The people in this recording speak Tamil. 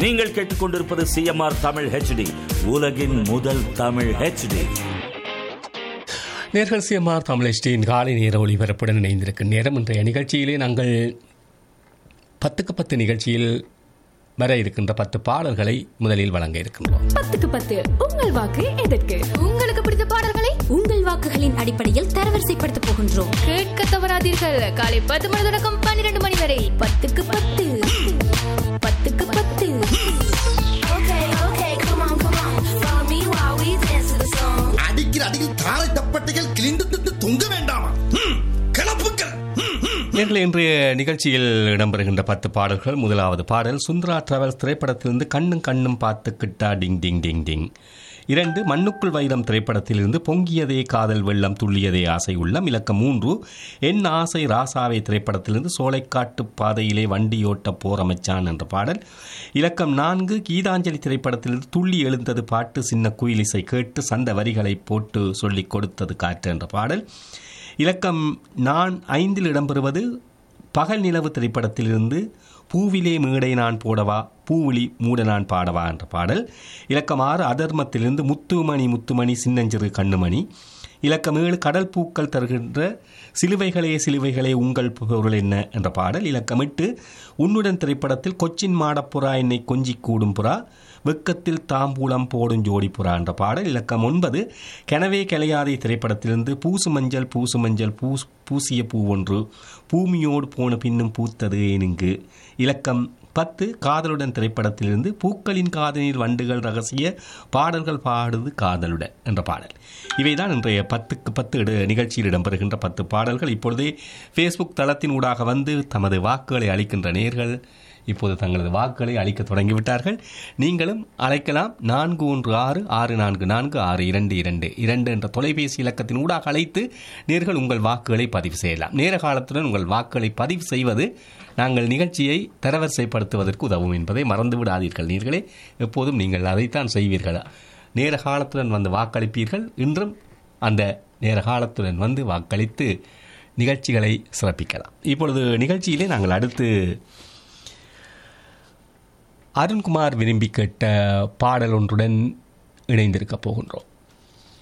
நீங்கள் கேட்டுக்கொண்டிருப்பது சிஎம்ஆர் தமிழ் ஹெச்டி உலகின் முதல் தமிழ் ஹெச்டி நேர்கள் சிஎம்ஆர் தமிழ் காலை நேர ஒளிபரப்புடன் இணைந்திருக்கும் நேரம் இன்றைய நிகழ்ச்சியிலே நாங்கள் பத்துக்கு பத்து நிகழ்ச்சியில் வர இருக்கின்ற பத்து பாடல்களை முதலில் வழங்க இருக்கின்றோம் பத்துக்கு பத்து உங்கள் வாக்கு எதற்கு உங்களுக்கு பிடித்த பாடல்களை உங்கள் வாக்குகளின் அடிப்படையில் தரவரிசைப்படுத்த போகின்றோம் கேட்க தவறாதீர்கள் காலை பத்து மணி தொடக்கம் பன்னிரண்டு மணி வரை பத்துக்கு பத்து பத்துக்கு பத்து அடிக்கிற அடியில் தாரை தப்பட்டைகள் கிழிந்து திட்டு தொங்க வேண்டாமா ம், கிளப்புக்கள் ம், ம். நேர்கள் இன்றைய நிகழ்ச்சியில் இடம்பெறுகின்ற பத்து பாடல்கள் முதலாவது பாடல் சுந்தரா டிராவல்ஸ் திரைப்படத்திலிருந்து கண்ணும் கண்ணும் பார்த்துக்கிட்டா டிங் டிங் டிங் டிங் இரண்டு மண்ணுக்குள் வைரம் திரைப்படத்திலிருந்து பொங்கியதே காதல் வெள்ளம் துள்ளியதே ஆசை உள்ளம் இலக்கம் மூன்று என் ஆசை ராசாவை திரைப்படத்திலிருந்து சோலைக்காட்டு பாதையிலே வண்டியோட்ட போரமைச்சான் என்ற பாடல் இலக்கம் நான்கு கீதாஞ்சலி திரைப்படத்திலிருந்து துள்ளி எழுந்தது பாட்டு சின்ன குயிலிசை கேட்டு சந்த வரிகளை போட்டு சொல்லிக் கொடுத்தது காற்று என்ற பாடல் இலக்கம் நான் ஐந்தில் இடம்பெறுவது பகல் நிலவு திரைப்படத்திலிருந்து பூவிலே மேடை நான் போடவா பூவிழி மூட நான் பாடவா என்ற பாடல் இலக்கம் ஆறு அதர்மத்திலிருந்து முத்துமணி முத்துமணி சின்னஞ்சிறு கண்ணுமணி இலக்கம் ஏழு கடல் பூக்கள் தருகின்ற சிலுவைகளே சிலுவைகளே உங்கள் பொருள் என்ன என்ற பாடல் இலக்கம் எட்டு உன்னுடன் திரைப்படத்தில் கொச்சின் மாடப்புறா என்னை கொஞ்சி கூடும் புறா வெக்கத்தில் தாம்பூலம் போடும் ஜோடி புறா என்ற பாடல் இலக்கம் ஒன்பது கெனவே கலையாதை திரைப்படத்திலிருந்து பூசு மஞ்சள் பூசு மஞ்சள் பூஸ் பூசிய பூ ஒன்று பூமியோடு போன பின்னும் பூத்தது ஏனுங்கு இலக்கம் பத்து காதலுடன் திரைப்படத்திலிருந்து பூக்களின் காதலில் வண்டுகள் ரகசிய பாடல்கள் பாடுது காதலுடன் என்ற பாடல் இவைதான் இன்றைய பத்துக்கு பத்து இட நிகழ்ச்சியில் இடம்பெறுகின்ற பத்து பாடல்கள் இப்பொழுதே ஃபேஸ்புக் தளத்தின் ஊடாக வந்து தமது வாக்குகளை அளிக்கின்ற நேர்கள் இப்போது தங்களது வாக்குகளை அளிக்க தொடங்கிவிட்டார்கள் நீங்களும் அழைக்கலாம் நான்கு ஒன்று ஆறு ஆறு நான்கு நான்கு ஆறு இரண்டு இரண்டு இரண்டு என்ற தொலைபேசி இலக்கத்தின் ஊடாக அழைத்து நேர்கள் உங்கள் வாக்குகளை பதிவு செய்யலாம் நேர காலத்துடன் உங்கள் வாக்குகளை பதிவு செய்வது நாங்கள் நிகழ்ச்சியை தரவரிசைப்படுத்துவதற்கு உதவும் என்பதை மறந்து விடாதீர்கள் நீர்களே எப்போதும் நீங்கள் அதைத்தான் செய்வீர்கள் நேர காலத்துடன் வந்து வாக்களிப்பீர்கள் இன்றும் அந்த நேர காலத்துடன் வந்து வாக்களித்து நிகழ்ச்சிகளை சிறப்பிக்கலாம் இப்பொழுது நிகழ்ச்சியிலே நாங்கள் அடுத்து அருண்குமார் விரும்பி கேட்ட பாடல் ஒன்றுடன் இணைந்திருக்க போகின்றோம்